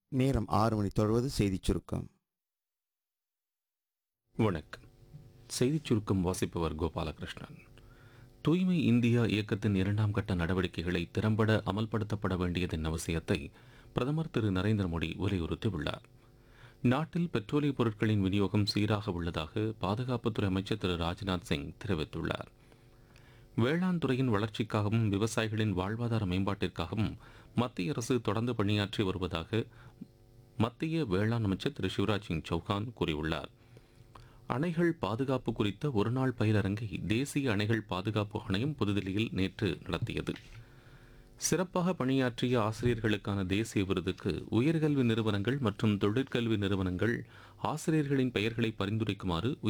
நேரம் ஆறு மணி தொழுவது செய்திச் சுருக்கம் வணக்கம் செய்திச் சுருக்கம் வாசிப்பவர் கோபாலகிருஷ்ணன் தூய்மை இந்தியா இயக்கத்தின் இரண்டாம் கட்ட நடவடிக்கைகளை திறம்பட அமல்படுத்தப்பட வேண்டியதன் அவசியத்தை பிரதமர் திரு நரேந்திர மோடி வலியுறுத்தியுள்ளார் நாட்டில் பெட்ரோலிய பொருட்களின் விநியோகம் சீராக உள்ளதாக பாதுகாப்புத்துறை அமைச்சர் திரு ராஜ்நாத் சிங் தெரிவித்துள்ளார் வேளாண் துறையின் வளர்ச்சிக்காகவும் விவசாயிகளின் வாழ்வாதார மேம்பாட்டிற்காகவும் மத்திய அரசு தொடர்ந்து பணியாற்றி வருவதாக மத்திய வேளாண் அமைச்சர் திரு சிவராஜ் சிங் சௌகான் கூறியுள்ளார் அணைகள் பாதுகாப்பு குறித்த ஒருநாள் பயிலரங்கை தேசிய அணைகள் பாதுகாப்பு ஆணையம் புதுதில்லியில் நேற்று நடத்தியது சிறப்பாக பணியாற்றிய ஆசிரியர்களுக்கான தேசிய விருதுக்கு உயர்கல்வி நிறுவனங்கள் மற்றும் தொழிற்கல்வி நிறுவனங்கள் ஆசிரியர்களின் பெயர்களை பரிந்துரைக்குமாறு